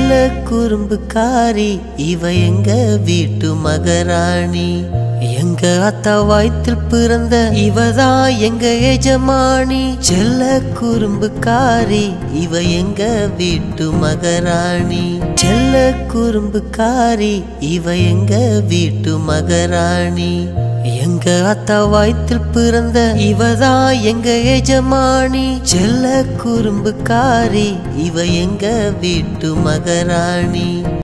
செல்ல குறும்புக்காரி இவ எங்க வீட்டு மகராணி எங்க அத்தா வயிற்றில் பிறந்த இவதான் எங்க எஜமானி செல்ல குறும்புக்காரி இவ எங்க வீட்டு மகராணி செல்ல குறும்புக்காரி இவ எங்க வீட்டு மகராணி எங்க அத்தா வயிற்றில் பிறந்த இவதான் எங்க எஜமானி செல்ல குறும்புக்காரி இவ எங்க வீட்டு மகராணி